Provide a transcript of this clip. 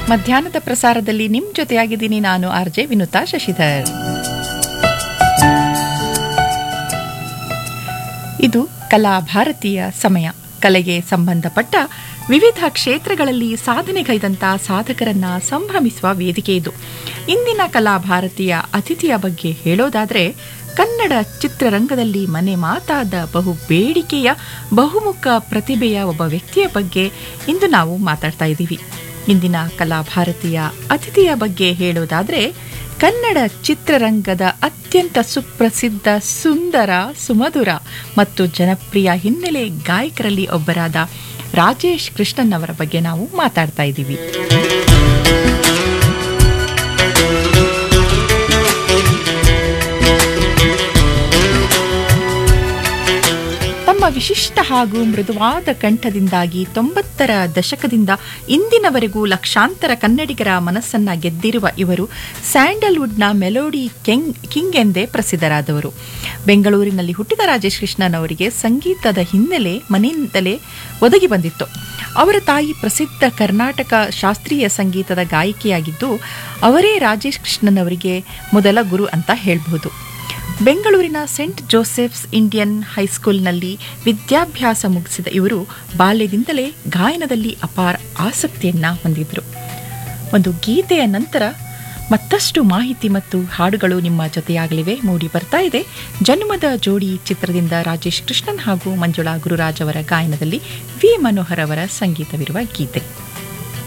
ಮಧ್ಯಾಹ್ನದ ಪ್ರಸಾರದಲ್ಲಿ ನಿಮ್ ಜೊತೆಯಾಗಿದ್ದೀನಿ ನಾನು ಆರ್ ಜೆ ವಿನುತಾ ಶಶಿಧರ್ ಇದು ಕಲಾ ಭಾರತೀಯ ಸಮಯ ಕಲೆಗೆ ಸಂಬಂಧಪಟ್ಟ ವಿವಿಧ ಕ್ಷೇತ್ರಗಳಲ್ಲಿ ಸಾಧನೆಗೈದಂಥ ಸಾಧಕರನ್ನ ಸಂಭ್ರಮಿಸುವ ವೇದಿಕೆ ಇದು ಇಂದಿನ ಕಲಾ ಭಾರತೀಯ ಅತಿಥಿಯ ಬಗ್ಗೆ ಹೇಳೋದಾದ್ರೆ ಕನ್ನಡ ಚಿತ್ರರಂಗದಲ್ಲಿ ಮನೆ ಮಾತಾದ ಬಹು ಬೇಡಿಕೆಯ ಬಹುಮುಖ ಪ್ರತಿಭೆಯ ಒಬ್ಬ ವ್ಯಕ್ತಿಯ ಬಗ್ಗೆ ಇಂದು ನಾವು ಮಾತಾಡ್ತಾ ಇದ್ದೀವಿ ಇಂದಿನ ಕಲಾ ಭಾರತೀಯ ಅತಿಥಿಯ ಬಗ್ಗೆ ಹೇಳೋದಾದ್ರೆ ಕನ್ನಡ ಚಿತ್ರರಂಗದ ಅತ್ಯಂತ ಸುಪ್ರಸಿದ್ಧ ಸುಂದರ ಸುಮಧುರ ಮತ್ತು ಜನಪ್ರಿಯ ಹಿನ್ನೆಲೆ ಗಾಯಕರಲ್ಲಿ ಒಬ್ಬರಾದ ರಾಜೇಶ್ ಕೃಷ್ಣನ್ ಅವರ ಬಗ್ಗೆ ನಾವು ಮಾತಾಡ್ತಾ ಇದ್ದೀವಿ ತಮ್ಮ ವಿಶಿಷ್ಟ ಹಾಗೂ ಮೃದುವಾದ ಕಂಠದಿಂದಾಗಿ ತೊಂಬತ್ತರ ದಶಕದಿಂದ ಇಂದಿನವರೆಗೂ ಲಕ್ಷಾಂತರ ಕನ್ನಡಿಗರ ಮನಸ್ಸನ್ನ ಗೆದ್ದಿರುವ ಇವರು ಸ್ಯಾಂಡಲ್ವುಡ್ನ ಮೆಲೋಡಿ ಕೆಂಗ್ ಕಿಂಗ್ ಎಂದೇ ಪ್ರಸಿದ್ಧರಾದವರು ಬೆಂಗಳೂರಿನಲ್ಲಿ ಹುಟ್ಟಿದ ರಾಜೇಶ್ ಕೃಷ್ಣನ್ ಅವರಿಗೆ ಸಂಗೀತದ ಹಿನ್ನೆಲೆ ಮನೆಯಿಂದಲೇ ಒದಗಿ ಬಂದಿತ್ತು ಅವರ ತಾಯಿ ಪ್ರಸಿದ್ಧ ಕರ್ನಾಟಕ ಶಾಸ್ತ್ರೀಯ ಸಂಗೀತದ ಗಾಯಕಿಯಾಗಿದ್ದು ಅವರೇ ರಾಜೇಶ್ ಕೃಷ್ಣನ್ ಅವರಿಗೆ ಮೊದಲ ಗುರು ಅಂತ ಹೇಳಬಹುದು ಬೆಂಗಳೂರಿನ ಸೆಂಟ್ ಜೋಸೆಫ್ಸ್ ಇಂಡಿಯನ್ ಹೈಸ್ಕೂಲ್ನಲ್ಲಿ ವಿದ್ಯಾಭ್ಯಾಸ ಮುಗಿಸಿದ ಇವರು ಬಾಲ್ಯದಿಂದಲೇ ಗಾಯನದಲ್ಲಿ ಅಪಾರ ಆಸಕ್ತಿಯನ್ನ ಹೊಂದಿದ್ರು ಒಂದು ಗೀತೆಯ ನಂತರ ಮತ್ತಷ್ಟು ಮಾಹಿತಿ ಮತ್ತು ಹಾಡುಗಳು ನಿಮ್ಮ ಜೊತೆಯಾಗಲಿವೆ ಮೂಡಿ ಬರ್ತಾ ಇದೆ ಜನ್ಮದ ಜೋಡಿ ಚಿತ್ರದಿಂದ ರಾಜೇಶ್ ಕೃಷ್ಣನ್ ಹಾಗೂ ಮಂಜುಳಾ ಗುರುರಾಜ್ ಅವರ ಗಾಯನದಲ್ಲಿ ವಿ ಮನೋಹರ್ ಅವರ ಸಂಗೀತವಿರುವ ಗೀತೆ